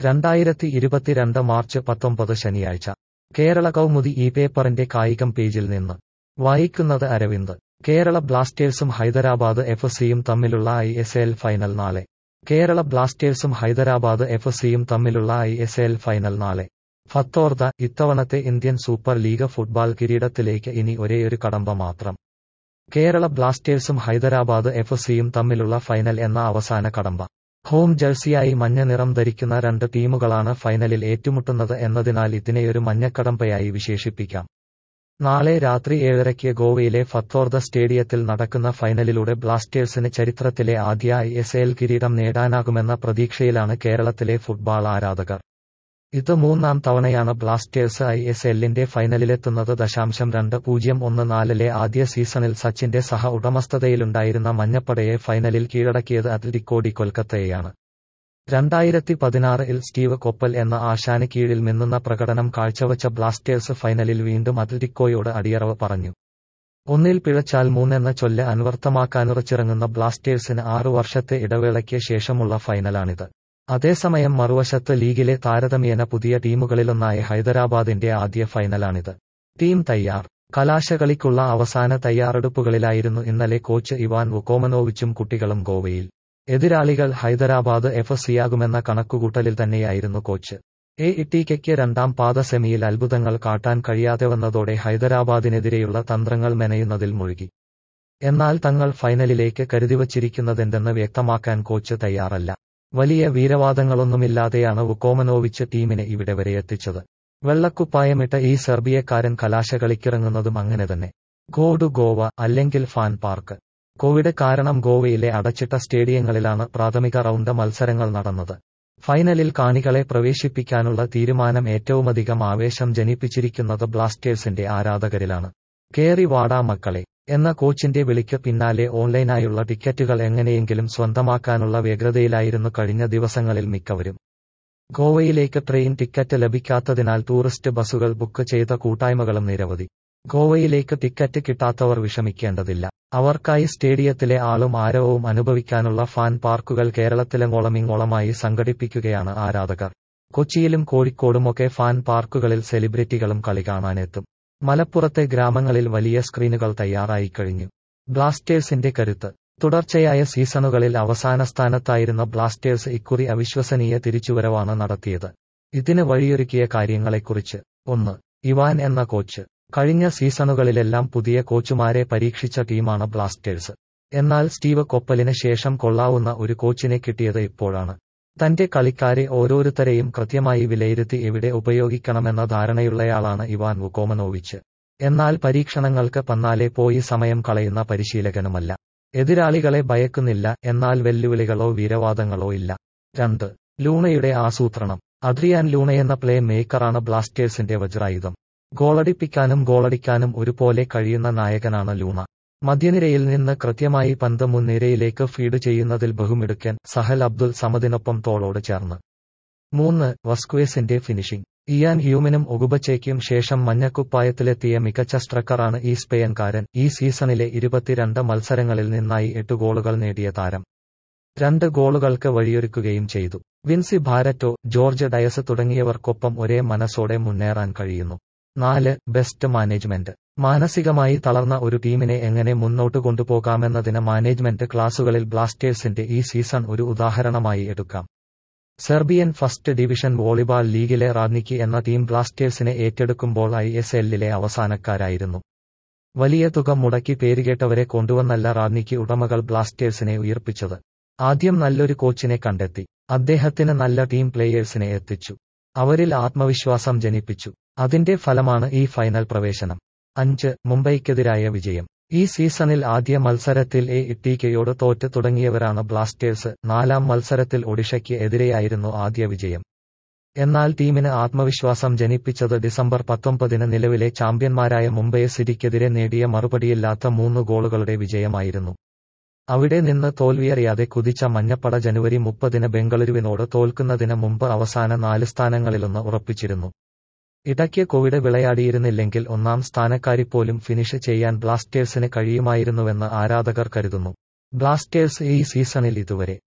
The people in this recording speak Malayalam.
രണ്ടായിരത്തി ഇരുപത്തിരണ്ട് മാർച്ച് പത്തൊമ്പത് ശനിയാഴ്ച കേരള കൗമുദി ഈ പേപ്പറിന്റെ കായികം പേജിൽ നിന്ന് വായിക്കുന്നത് അരവിന്ദ് കേരള ബ്ലാസ്റ്റേഴ്സും ഹൈദരാബാദ് എഫ് സിയും തമ്മിലുള്ള ഐ എസ് എൽ ഫൈനൽ നാളെ കേരള ബ്ലാസ്റ്റേഴ്സും ഹൈദരാബാദ് എഫ് സിയും തമ്മിലുള്ള ഐ എസ് എൽ ഫൈനൽ നാളെ ഫത്തോർദ ഇത്തവണത്തെ ഇന്ത്യൻ സൂപ്പർ ലീഗ് ഫുട്ബോൾ കിരീടത്തിലേക്ക് ഇനി ഒരേയൊരു കടമ്പ മാത്രം കേരള ബ്ലാസ്റ്റേഴ്സും ഹൈദരാബാദ് എഫ് സിയും തമ്മിലുള്ള ഫൈനൽ എന്ന അവസാന കടമ്പ ഹോം ജേഴ്സിയായി മഞ്ഞ നിറം ധരിക്കുന്ന രണ്ട് ടീമുകളാണ് ഫൈനലിൽ ഏറ്റുമുട്ടുന്നത് എന്നതിനാൽ ഇതിനെയൊരു മഞ്ഞക്കടമ്പയായി വിശേഷിപ്പിക്കാം നാളെ രാത്രി ഏഴരയ്ക്ക് ഗോവയിലെ ഫത്തോർദ സ്റ്റേഡിയത്തിൽ നടക്കുന്ന ഫൈനലിലൂടെ ബ്ലാസ്റ്റേഴ്സിന് ചരിത്രത്തിലെ ആദ്യ ഐ എസ് എൽ കിരീടം നേടാനാകുമെന്ന പ്രതീക്ഷയിലാണ് കേരളത്തിലെ ഫുട്ബോൾ ആരാധകർ ഇത് മൂന്നാം തവണയാണ് ബ്ലാസ്റ്റേഴ്സ് ഐ എസ് എല്ലിന്റെ ഫൈനലിലെത്തുന്നത് ദശാംശം രണ്ട് പൂജ്യം ഒന്ന് നാലിലെ ആദ്യ സീസണിൽ സച്ചിന്റെ സഹ ഉടമസ്ഥതയിലുണ്ടായിരുന്ന മഞ്ഞപ്പടയെ ഫൈനലിൽ കീഴടക്കിയത് അത്ലറ്റിക്കോ ഡി കൊൽക്കത്തയെയാണ് രണ്ടായിരത്തി പതിനാറിൽ സ്റ്റീവ് കൊപ്പൽ എന്ന ആശാന് കീഴിൽ മിന്നുന്ന പ്രകടനം കാഴ്ചവച്ച ബ്ലാസ്റ്റേഴ്സ് ഫൈനലിൽ വീണ്ടും അത്ലറ്റിക്കോയോട് അടിയറവ് പറഞ്ഞു ഒന്നിൽ പിഴച്ചാൽ മൂന്നെന്ന ചൊല്ല് അൻവർത്ഥമാക്കാനുറച്ചിറങ്ങുന്ന ബ്ലാസ്റ്റേഴ്സിന് ആറു വർഷത്തെ ഇടവേളയ്ക്ക് ശേഷമുള്ള ഫൈനലാണിത് അതേസമയം മറുവശത്ത് ലീഗിലെ താരതമ്യേന പുതിയ ടീമുകളിലൊന്നായ ഹൈദരാബാദിന്റെ ആദ്യ ഫൈനലാണിത് ടീം തയ്യാർ കലാശകളിക്കുള്ള അവസാന തയ്യാറെടുപ്പുകളിലായിരുന്നു ഇന്നലെ കോച്ച് ഇവാൻ വുക്കോമനോവിച്ചും കുട്ടികളും ഗോവയിൽ എതിരാളികൾ ഹൈദരാബാദ് എഫ് സിയാകുമെന്ന കണക്കുകൂട്ടലിൽ തന്നെയായിരുന്നു കോച്ച് എ ഇട്ടിക്കയ്ക്ക് രണ്ടാം പാദ സെമിയിൽ അത്ഭുതങ്ങൾ കാട്ടാൻ കഴിയാതെ വന്നതോടെ ഹൈദരാബാദിനെതിരെയുള്ള തന്ത്രങ്ങൾ മെനയുന്നതിൽ മുഴുകി എന്നാൽ തങ്ങൾ ഫൈനലിലേക്ക് കരുതിവച്ചിരിക്കുന്നതെന്തെന്ന് വ്യക്തമാക്കാൻ കോച്ച് തയ്യാറല്ല വലിയ വീരവാദങ്ങളൊന്നുമില്ലാതെയാണ് വുക്കോമനോവിച്ച് ടീമിനെ ഇവിടെ വരെ എത്തിച്ചത് വെള്ളക്കുപ്പായമിട്ട ഈ സെർബിയക്കാരൻ കലാശകളിക്കിറങ്ങുന്നതും അങ്ങനെ തന്നെ ഗോ ടു ഗോവ അല്ലെങ്കിൽ ഫാൻ പാർക്ക് കോവിഡ് കാരണം ഗോവയിലെ അടച്ചിട്ട സ്റ്റേഡിയങ്ങളിലാണ് പ്രാഥമിക റൗണ്ട് മത്സരങ്ങൾ നടന്നത് ഫൈനലിൽ കാണികളെ പ്രവേശിപ്പിക്കാനുള്ള തീരുമാനം ഏറ്റവുമധികം ആവേശം ജനിപ്പിച്ചിരിക്കുന്നത് ബ്ലാസ്റ്റേഴ്സിന്റെ ആരാധകരിലാണ് കേറി വാടാ മക്കളെ എന്ന കോച്ചിന്റെ വിളിക്ക് പിന്നാലെ ഓൺലൈനായുള്ള ടിക്കറ്റുകൾ എങ്ങനെയെങ്കിലും സ്വന്തമാക്കാനുള്ള വ്യഗ്രതയിലായിരുന്നു കഴിഞ്ഞ ദിവസങ്ങളിൽ മിക്കവരും ഗോവയിലേക്ക് ട്രെയിൻ ടിക്കറ്റ് ലഭിക്കാത്തതിനാൽ ടൂറിസ്റ്റ് ബസുകൾ ബുക്ക് ചെയ്ത കൂട്ടായ്മകളും നിരവധി ഗോവയിലേക്ക് ടിക്കറ്റ് കിട്ടാത്തവർ വിഷമിക്കേണ്ടതില്ല അവർക്കായി സ്റ്റേഡിയത്തിലെ ആളും ആരവവും അനുഭവിക്കാനുള്ള ഫാൻ പാർക്കുകൾ കേരളത്തിലെങ്ങോളമിങ്ങോളമായി സംഘടിപ്പിക്കുകയാണ് ആരാധകർ കൊച്ചിയിലും കോഴിക്കോടുമൊക്കെ ഫാൻ പാർക്കുകളിൽ സെലിബ്രിറ്റികളും കളി കാണാനെത്തും മലപ്പുറത്തെ ഗ്രാമങ്ങളിൽ വലിയ സ്ക്രീനുകൾ തയ്യാറായി കഴിഞ്ഞു ബ്ലാസ്റ്റേഴ്സിന്റെ കരുത്ത് തുടർച്ചയായ സീസണുകളിൽ അവസാന സ്ഥാനത്തായിരുന്ന ബ്ലാസ്റ്റേഴ്സ് ഇക്കുറി അവിശ്വസനീയ തിരിച്ചുവരവാണ് നടത്തിയത് ഇതിന് വഴിയൊരുക്കിയ കാര്യങ്ങളെക്കുറിച്ച് ഒന്ന് ഇവാൻ എന്ന കോച്ച് കഴിഞ്ഞ സീസണുകളിലെല്ലാം പുതിയ കോച്ചുമാരെ പരീക്ഷിച്ച ടീമാണ് ബ്ലാസ്റ്റേഴ്സ് എന്നാൽ സ്റ്റീവ് കൊപ്പലിന് ശേഷം കൊള്ളാവുന്ന ഒരു കോച്ചിനെ കിട്ടിയത് ഇപ്പോഴാണ് തന്റെ കളിക്കാരെ ഓരോരുത്തരെയും കൃത്യമായി വിലയിരുത്തി എവിടെ ഉപയോഗിക്കണമെന്ന ധാരണയുള്ളയാളാണ് ഇവാൻ വുക്കോമനോവിച്ച് എന്നാൽ പരീക്ഷണങ്ങൾക്ക് പന്നാലെ പോയി സമയം കളയുന്ന പരിശീലകനുമല്ല എതിരാളികളെ ഭയക്കുന്നില്ല എന്നാൽ വെല്ലുവിളികളോ വീരവാദങ്ങളോ ഇല്ല രണ്ട് ലൂണയുടെ ആസൂത്രണം അദ്രിയാൻ ലൂണയെന്ന പ്ലേ മേക്കറാണ് ബ്ലാസ്റ്റേഴ്സിന്റെ വജ്രായുധം ഗോളടിപ്പിക്കാനും ഗോളടിക്കാനും ഒരുപോലെ കഴിയുന്ന നായകനാണ് ലൂണ മധ്യനിരയിൽ നിന്ന് കൃത്യമായി പന്ത് മുൻനിരയിലേക്ക് ഫീഡ് ചെയ്യുന്നതിൽ ബഹുമിടുക്കൻ സഹൽ അബ്ദുൽ സമദിനൊപ്പം തോളോട് ചേർന്ന് മൂന്ന് വസ്ക്വേസിന്റെ ഫിനിഷിംഗ് ഇയാൻ ഹ്യൂമിനും ഒഗുബച്ചയ്ക്കും ശേഷം മഞ്ഞക്കുപ്പായത്തിലെത്തിയ മികച്ച സ്ട്രക്കറാണ് ഈ സ്പെയിൻകാരൻ ഈ സീസണിലെ ഇരുപത്തിരണ്ട് മത്സരങ്ങളിൽ നിന്നായി എട്ട് ഗോളുകൾ നേടിയ താരം രണ്ട് ഗോളുകൾക്ക് വഴിയൊരുക്കുകയും ചെയ്തു വിൻസി ഭാരറ്റോ ജോർജ് ഡയസ് തുടങ്ങിയവർക്കൊപ്പം ഒരേ മനസ്സോടെ മുന്നേറാൻ കഴിയുന്നു നാല് ബെസ്റ്റ് മാനേജ്മെന്റ് മാനസികമായി തളർന്ന ഒരു ടീമിനെ എങ്ങനെ മുന്നോട്ട് കൊണ്ടുപോകാമെന്നതിന് മാനേജ്മെന്റ് ക്ലാസുകളിൽ ബ്ലാസ്റ്റേഴ്സിന്റെ ഈ സീസൺ ഒരു ഉദാഹരണമായി എടുക്കാം സെർബിയൻ ഫസ്റ്റ് ഡിവിഷൻ വോളിബാൾ ലീഗിലെ റാദ്നിക്കി എന്ന ടീം ബ്ലാസ്റ്റേഴ്സിനെ ഏറ്റെടുക്കുമ്പോൾ ഐ എസ് എല്ലിലെ അവസാനക്കാരായിരുന്നു വലിയ തുക മുടക്കി പേരുകേട്ടവരെ കൊണ്ടുവന്നല്ല റാദ്നിക്കി ഉടമകൾ ബ്ലാസ്റ്റേഴ്സിനെ ഉയർപ്പിച്ചത് ആദ്യം നല്ലൊരു കോച്ചിനെ കണ്ടെത്തി അദ്ദേഹത്തിന് നല്ല ടീം പ്ലേയേഴ്സിനെ എത്തിച്ചു അവരിൽ ആത്മവിശ്വാസം ജനിപ്പിച്ചു അതിന്റെ ഫലമാണ് ഈ ഫൈനൽ പ്രവേശനം അഞ്ച് മുംബൈക്കെതിരായ വിജയം ഈ സീസണിൽ ആദ്യ മത്സരത്തിൽ എ ഇട്ടിക്കയോട് തോറ്റ് തുടങ്ങിയവരാണ് ബ്ലാസ്റ്റേഴ്സ് നാലാം മത്സരത്തിൽ ഒഡിഷയ്ക്ക് എതിരെയായിരുന്നു ആദ്യ വിജയം എന്നാൽ ടീമിന് ആത്മവിശ്വാസം ജനിപ്പിച്ചത് ഡിസംബർ പത്തൊമ്പതിന് നിലവിലെ ചാമ്പ്യന്മാരായ മുംബൈ സിറ്റിക്കെതിരെ നേടിയ മറുപടിയില്ലാത്ത മൂന്ന് ഗോളുകളുടെ വിജയമായിരുന്നു അവിടെ നിന്ന് തോൽവിയറിയാതെ കുതിച്ച മഞ്ഞപ്പട ജനുവരി മുപ്പതിന് ബംഗളൂരുവിനോട് തോൽക്കുന്നതിന് മുമ്പ് അവസാന നാല് സ്ഥാനങ്ങളിലൊന്ന് ഉറപ്പിച്ചിരുന്നു ഇടയ്ക്ക് കോവിഡ് വിളയാടിയിരുന്നില്ലെങ്കിൽ ഒന്നാം സ്ഥാനക്കാരിപ്പോലും ഫിനിഷ് ചെയ്യാൻ ബ്ലാസ്റ്റേഴ്സിന് കഴിയുമായിരുന്നുവെന്ന് ആരാധകർ കരുതുന്നു ബ്ലാസ്റ്റേഴ്സ് ഈ സീസണിൽ ഇതുവരെ